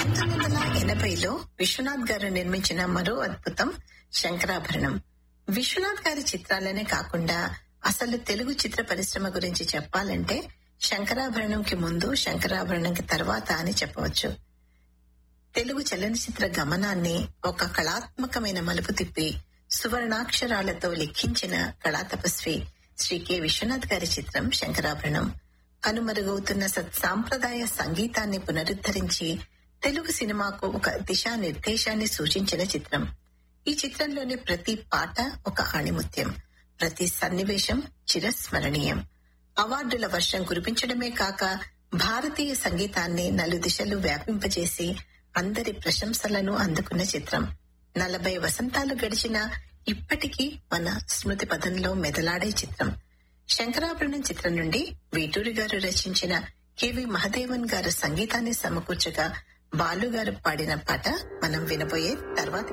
పంతొమ్మిది వందల ఎనభైలో విశ్వనాథ్ గారు నిర్మించిన మరో అద్భుతం శంకరాభరణం విశ్వనాథ్ గారి చిత్రాలనే కాకుండా అసలు తెలుగు చిత్ర పరిశ్రమ గురించి చెప్పాలంటే శంకరాభరణంకి ముందు శంకరాభరణంకి తర్వాత అని చెప్పవచ్చు తెలుగు చలనచిత్ర గమనాన్ని ఒక కళాత్మకమైన మలుపు తిప్పి సువర్ణాక్షరాలతో లిఖించిన కళా తపస్వి శ్రీ కె విశ్వనాథ్ గారి చిత్రం శంకరాభరణం కనుమరుగవుతున్న సత్సాంప్రదాయ సంగీతాన్ని పునరుద్ధరించి తెలుగు సినిమాకు ఒక దిశా నిర్దేశాన్ని సూచించిన చిత్రం ఈ చిత్రంలోని ప్రతి పాట ఒక ఆణిముత్యం ప్రతి సన్నివేశం చిరస్మరణీయం అవార్డుల వర్షం కురిపించడమే కాక భారతీయ సంగీతాన్ని నలుదిశలు వ్యాపింపజేసి అందరి ప్రశంసలను అందుకున్న చిత్రం నలభై వసంతాలు గడిచినా ఇప్పటికీ మన స్మృతి పదంలో మెదలాడే చిత్రం శంకరాభరణం చిత్రం నుండి వేటూరి గారు రచించిన కెవి మహదేవన్ గారు సంగీతాన్ని సమకూర్చగా బాలు గారు పాడిన పాట మనం వినబోయే తర్వాతి